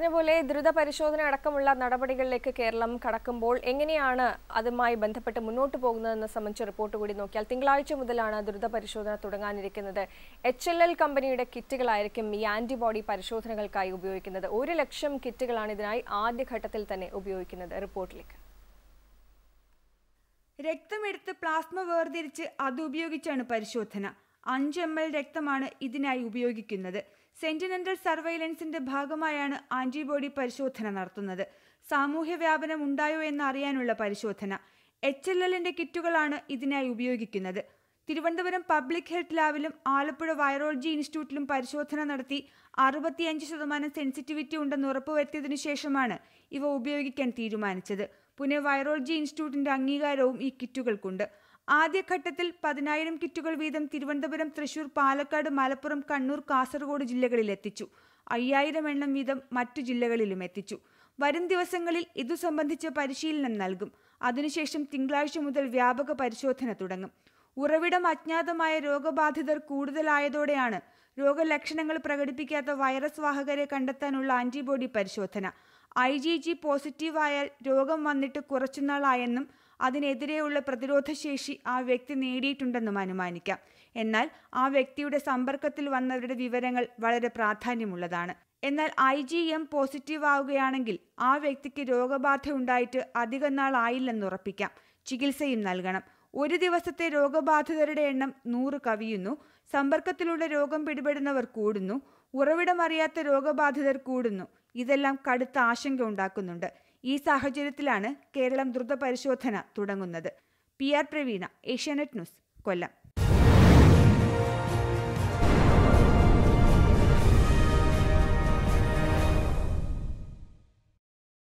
പോലെ ദ്രുത പരിശോധന അടക്കമുള്ള നടപടികളിലേക്ക് കേരളം കടക്കുമ്പോൾ എങ്ങനെയാണ് അതുമായി ബന്ധപ്പെട്ട് മുന്നോട്ട് പോകുന്നതെന്ന് സംബന്ധിച്ച് റിപ്പോർട്ട് കൂടി നോക്കിയാൽ തിങ്കളാഴ്ച മുതലാണ് ദ്രുത പരിശോധന തുടങ്ങാനിരിക്കുന്നത് എച്ച് എൽ എൽ കമ്പനിയുടെ കിറ്റുകളായിരിക്കും ഈ ആന്റിബോഡി പരിശോധനകൾക്കായി ഉപയോഗിക്കുന്നത് ഒരു ലക്ഷം കിറ്റുകളാണ് ഇതിനായി ആദ്യഘട്ടത്തിൽ തന്നെ ഉപയോഗിക്കുന്നത് റിപ്പോർട്ടിലേക്ക് രക്തമെടുത്ത് പ്ലാസ്മ വേർതിരിച്ച് അത് ഉപയോഗിച്ചാണ് പരിശോധന അഞ്ച് എം എൽ രക്തമാണ് ഇതിനായി ഉപയോഗിക്കുന്നത് സെന്റിനെന്റൽ സർവൈലൻസിന്റെ ഭാഗമായാണ് ആന്റിബോഡി പരിശോധന നടത്തുന്നത് സാമൂഹ്യ വ്യാപനം ഉണ്ടായോ എന്ന് അറിയാനുള്ള പരിശോധന എച്ച് എൽ എല്ലിന്റെ കിറ്റുകളാണ് ഇതിനായി ഉപയോഗിക്കുന്നത് തിരുവനന്തപുരം പബ്ലിക് ഹെൽത്ത് ലാബിലും ആലപ്പുഴ വൈറോളജി ഇൻസ്റ്റിറ്റ്യൂട്ടിലും പരിശോധന നടത്തി അറുപത്തിയഞ്ച് ശതമാനം സെൻസിറ്റിവിറ്റി ഉണ്ടെന്ന് ഉറപ്പുവരുത്തിയതിനു ശേഷമാണ് ഇവ ഉപയോഗിക്കാൻ തീരുമാനിച്ചത് പുനെ വൈറോളജി ഇൻസ്റ്റിറ്റ്യൂട്ടിന്റെ അംഗീകാരവും ഈ കിറ്റുകൾക്കുണ്ട് ആദ്യഘട്ടത്തിൽ പതിനായിരം കിറ്റുകൾ വീതം തിരുവനന്തപുരം തൃശൂർ പാലക്കാട് മലപ്പുറം കണ്ണൂർ കാസർഗോഡ് ജില്ലകളിൽ എത്തിച്ചു അയ്യായിരം എണ്ണം വീതം മറ്റു ജില്ലകളിലും എത്തിച്ചു വരും ദിവസങ്ങളിൽ ഇതു സംബന്ധിച്ച് പരിശീലനം നൽകും അതിനുശേഷം തിങ്കളാഴ്ച മുതൽ വ്യാപക പരിശോധന തുടങ്ങും ഉറവിടം അജ്ഞാതമായ രോഗബാധിതർ കൂടുതലായതോടെയാണ് രോഗലക്ഷണങ്ങൾ പ്രകടിപ്പിക്കാത്ത വൈറസ് വാഹകരെ കണ്ടെത്താനുള്ള ആന്റിബോഡി പരിശോധന ഐ ജി ജി പോസിറ്റീവായാൽ രോഗം വന്നിട്ട് കുറച്ചുനാളായെന്നും അതിനെതിരെയുള്ള പ്രതിരോധശേഷി ആ വ്യക്തി നേടിയിട്ടുണ്ടെന്നും അനുമാനിക്കാം എന്നാൽ ആ വ്യക്തിയുടെ സമ്പർക്കത്തിൽ വന്നവരുടെ വിവരങ്ങൾ വളരെ പ്രാധാന്യമുള്ളതാണ് എന്നാൽ ഐ ജി എം പോസിറ്റീവ് ആവുകയാണെങ്കിൽ ആ വ്യക്തിക്ക് രോഗബാധ ഉണ്ടായിട്ട് അധികം നാൾ ആയില്ലെന്ന് ഉറപ്പിക്കാം ചികിത്സയും നൽകണം ഒരു ദിവസത്തെ രോഗബാധിതരുടെ എണ്ണം നൂറ് കവിയുന്നു സമ്പർക്കത്തിലൂടെ രോഗം പിടിപെടുന്നവർ കൂടുന്നു ഉറവിടമറിയാത്ത രോഗബാധിതർ കൂടുന്നു ഇതെല്ലാം കടുത്ത ആശങ്ക ഉണ്ടാക്കുന്നുണ്ട് ഈ സാഹചര്യത്തിലാണ് കേരളം ദ്രുത പരിശോധന തുടങ്ങുന്നത് P R Praveena Asianet news കൊല്ലം